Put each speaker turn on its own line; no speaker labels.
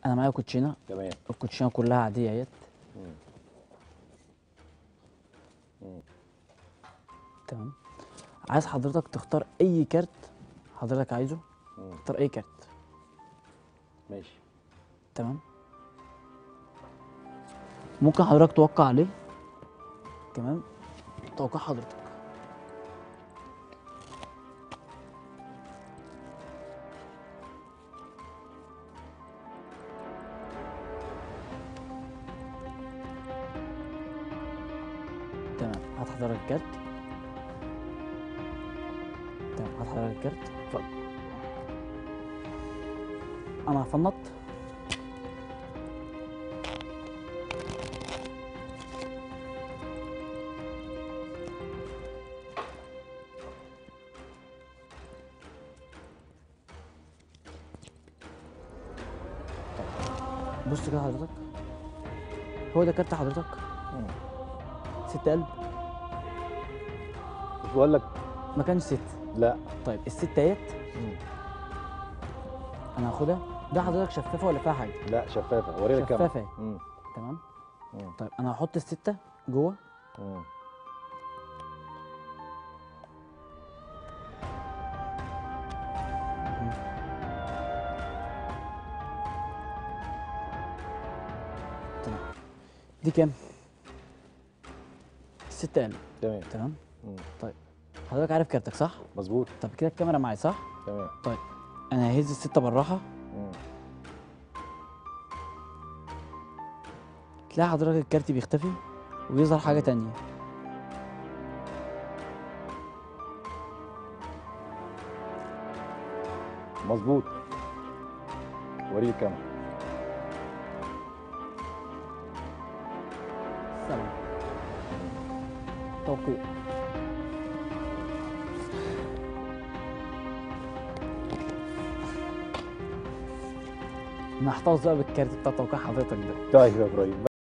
انا معايا كوتشينه
تمام
الكوتشينه كلها عاديه اهيت
مم. مم.
تمام عايز حضرتك تختار اي كارت حضرتك عايزه
مم.
اختار اي كارت
ماشي
تمام ممكن حضرتك توقع عليه تمام توقع حضرتك تمام هات حضرتك الكارت تمام هات حضرتك الكارت اتفضل انا هفنط بص كده حضرتك هو ده كارت حضرتك
مم.
ست قلب
مش بقول لك
ما كانش ست
لا
طيب الست اهيت
مم.
انا هاخدها ده حضرتك شفافه ولا فيها حاجه
لا شفافه ورينا الكاميرا
شفافة.
مم.
تمام
مم.
طيب انا هحط السته جوه
مم.
تمام دي كام الستة قلب
تمام
تمام
مم.
طيب حضرتك عارف كارتك صح
مظبوط
طب كده الكاميرا معايا صح
تمام
طيب انا ههز الستة بالراحه
مم.
تلاقي حضرتك الكارت بيختفي ويظهر حاجه تانية
مظبوط وريني الكاميرا
سلام توقيع نحتفظ بقى بالكارت بتاع توقيع حضرتك ده
طيب يا ابراهيم